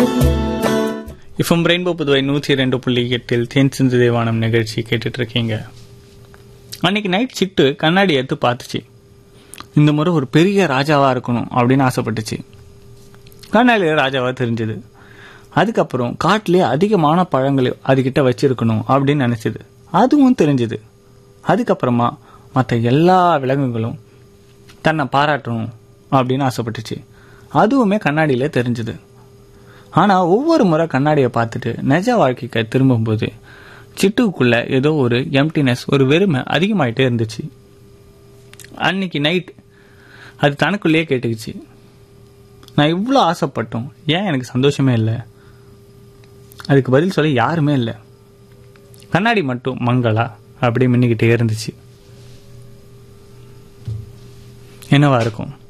இஃபம் rainbow Puduvai நூற்றி ரெண்டு புள்ளி எட்டில் தேன் சிந்து தேவானம் நிகழ்ச்சி கேட்டுட்டு இருக்கீங்க அன்னைக்கு நைட் சிட்டு கண்ணாடி எடுத்து பார்த்துச்சு இந்த முறை ஒரு பெரிய ராஜாவா இருக்கணும் அப்படின்னு ஆசைப்பட்டுச்சு கண்ணாடியில் ராஜாவா தெரிஞ்சது அதுக்கப்புறம் காட்டிலே அதிகமான பழங்களை அதுகிட்ட வச்சிருக்கணும் அப்படின்னு நினைச்சது அதுவும் தெரிஞ்சது அதுக்கப்புறமா மற்ற எல்லா விலங்குகளும் தன்னை பாராட்டணும் அப்படின்னு ஆசைப்பட்டுச்சு அதுவுமே கண்ணாடியில தெரிஞ்சது ஆனா ஒவ்வொரு முறை கண்ணாடியை பார்த்துட்டு நிஜ வாழ்க்கைக்கு திரும்பும்போது சிட்டுக்குள்ள ஏதோ ஒரு எம்டினஸ் ஒரு வெறுமை அதிகமாயிட்டே இருந்துச்சு அன்னைக்கு நைட் அது தனக்குள்ளேயே கேட்டுக்குச்சு நான் இவ்வளோ ஆசைப்பட்டோம் ஏன் எனக்கு சந்தோஷமே இல்லை அதுக்கு பதில் சொல்ல யாருமே இல்லை கண்ணாடி மட்டும் மங்களா அப்படியே மின்னிக்கிட்டே இருந்துச்சு என்னவா இருக்கும்